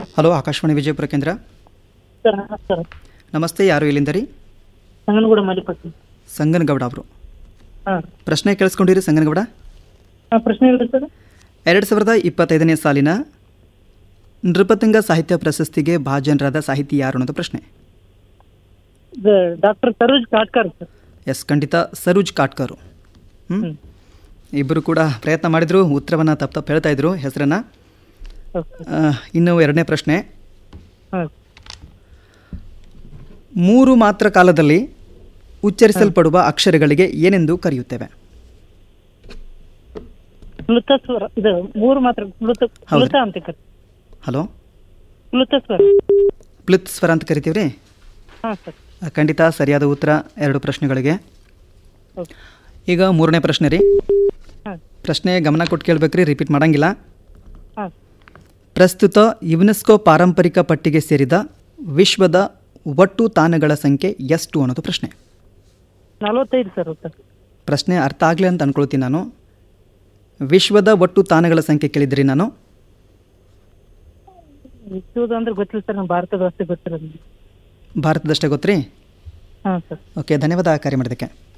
hello Akashvani Vijayapura ಕೇಂದ್ರ sir ನಮಸ್ಕಾರ ನಮಸ್ತೆ ಯಾರು ಇಲ್ಲಿಂದ ರೀ ಸಂಗನಗೂಡ ಮಲ್ಲಿಪಟ್ಟಿ ಸಂಗನಗೌಡ ಅವರು ಹಾಂ ಪ್ರಶ್ನೆ ಕೇಳಿಸ್ಕೊಂಡಿರಿ ಸಂಗನಗೌಡ ಹಾಂ ಪ್ರಶ್ನೆ ಹೇಳ್ರಿ ಸರ್ ಎರಡು ಸಾವಿರದ ಇಪ್ಪತ್ತೈದನೇ ಸಾಲಿನ ನೃಪತುಂಗ ಸಾಹಿತ್ಯ ಪ್ರಶಸ್ತಿಗೆ ಭಾಜನರಾದ ಸಾಹಿತಿ ಯಾರು ಅನ್ನೋದು ಪ್ರಶ್ನೆ ಇದು doctor Saroj Katkar sir yes ಖಂಡಿತ ಸರೋಜ್ ಕಾಟ್ಕರು ಹ್ಞೂ ಹ್ಞೂ ಇಬ್ಬರು ಕೂಡ ಪ್ರಯತ್ನ ಮಾಡಿದರು ಉತ್ತರವನ್ನು ತಪ್ಪು ತಪ್ಪು ಹೇಳ್ತಾ ಇದ್ರು ಹೆಸರನ್ನು ಓಕೆ ಇನ್ನು ಎರಡನೇ ಪ್ರಶ್ನೆ ಹಾಂ ಮೂರು ಮಾತ್ರ ಕಾಲದಲ್ಲಿ ಉಚ್ಚರಿಸಲ್ಪಡುವ ಅಕ್ಷರಗಳಿಗೆ ಏನೆಂದು ಕರೆಯುತ್ತೇವೆ ಪ್ಲುತ ಸ್ವರ ಇದು ಮೂರು ಮಾತ್ರ ಪ್ಲುತ ಪ್ಲುತ ಅಂತ ಕರಿ ಹಲೋ ಪ್ಲುತ ಸ್ವರ ಪ್ಲಿತ್ ಸ್ವರ ಅಂತ ಕರಿತೀವಿ ರೀ ಹಾಂ ಸರ್ ಖಂಡಿತ ಸರಿಯಾದ ಉತ್ತರ ಎರಡು ಪ್ರಶ್ನೆಗಳಿಗೆ ಓಕೆ ಈಗ ಮೂರನೇ ಪ್ರಶ್ನೆ ರೀ ಹಾಂ ಪ್ರಶ್ನೆ ಗಮನ ಕೊಟ್ಟು ಕೇಳಬೇಕ್ರಿ ರಿಪೀಟ್ ಮಾಡಂಗಿಲ್ಲ ಹಾಂ ಪ್ರಸ್ತುತ ಯುನೆಸ್ಕೋ ಪಾರಂಪರಿಕ ಪಟ್ಟಿಗೆ ಸೇರಿದ ವಿಶ್ವದ ಒಟ್ಟು ತಾಣಗಳ ಸಂಖ್ಯೆ ಎಷ್ಟು ಅನ್ನೋದು ಪ್ರಶ್ನೆ ನಲವತ್ತೈದು ಸರ್ ಉತ್ತರ ಪ್ರಶ್ನೆ ಅರ್ಥ ಆಗಲಿ ಅಂತ ಅನ್ಕೊಳ್ತೀನಿ ನಾನು ವಿಶ್ವದ ಒಟ್ಟು ತಾಣಗಳ ಸಂಖ್ಯೆ ಕೇಳಿದ್ರಿ ನಾನು ವಿಶ್ವದ ಅಂದ್ರೆ ಗೊತ್ತಿಲ್ಲ ಸರ್ ನಮ್ಮ ಭಾರತದ ಅಷ್ಟೇ ಗೊತ್ತಿರೋದು ಭಾರತದಷ್ಟೇ ಗೊತ್ತ್ರಿ ಹಾಂ ಸರ್ ಓಕೆ ಧನ್ಯವಾದ ಕಾರ್ಯ ಮಾಡಿದ್ದಕ್ಕೆ